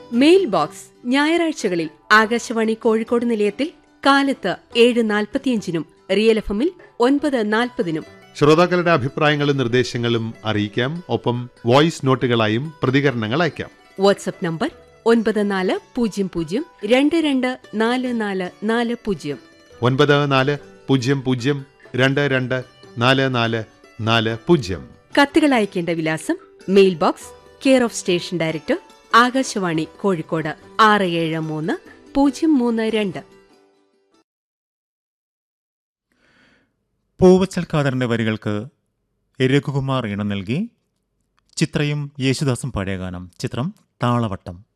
mail box ഞായറാഴ്ചകളിൽ ആകാശവാണി കോഴിക്കോട് നിലയത്തിൽ കാലത്ത് ഏഴ് നാൽപ്പത്തിയഞ്ചിനും റിയൽ എഫ് എമ്മിൽ ഒൻപത് നാൽപ്പതിനും ശ്രോതാക്കളുടെ അഭിപ്രായങ്ങളും നിർദ്ദേശങ്ങളും അറിയിക്കാം ഒപ്പം വോയിസ് നോട്ടുകളായും പ്രതികരണങ്ങൾ അയക്കാം വാട്സപ്പ് നമ്പർ ഒൻപത് നാല് പൂജ്യം പൂജ്യം രണ്ട് രണ്ട് നാല് നാല് നാല് പൂജ്യം ഒൻപത് നാല് പൂജ്യം പൂജ്യം രണ്ട് രണ്ട് നാല് നാല് നാല് പൂജ്യം കത്തുകൾ അയക്കേണ്ട വിലാസം mail box care of station director Akashvani Kozhikode ആറ് ഏഴ് മൂന്ന് പൂജ്യം മൂന്ന് രണ്ട് പൂവച്ചൽ ഖാദറിന്റെ വരികൾക്ക് രഘുകുമാർ ഈണം നൽകി ചിത്രയും യേശുദാസും പാടിയ ഗാനം ചിത്രം താളവട്ടം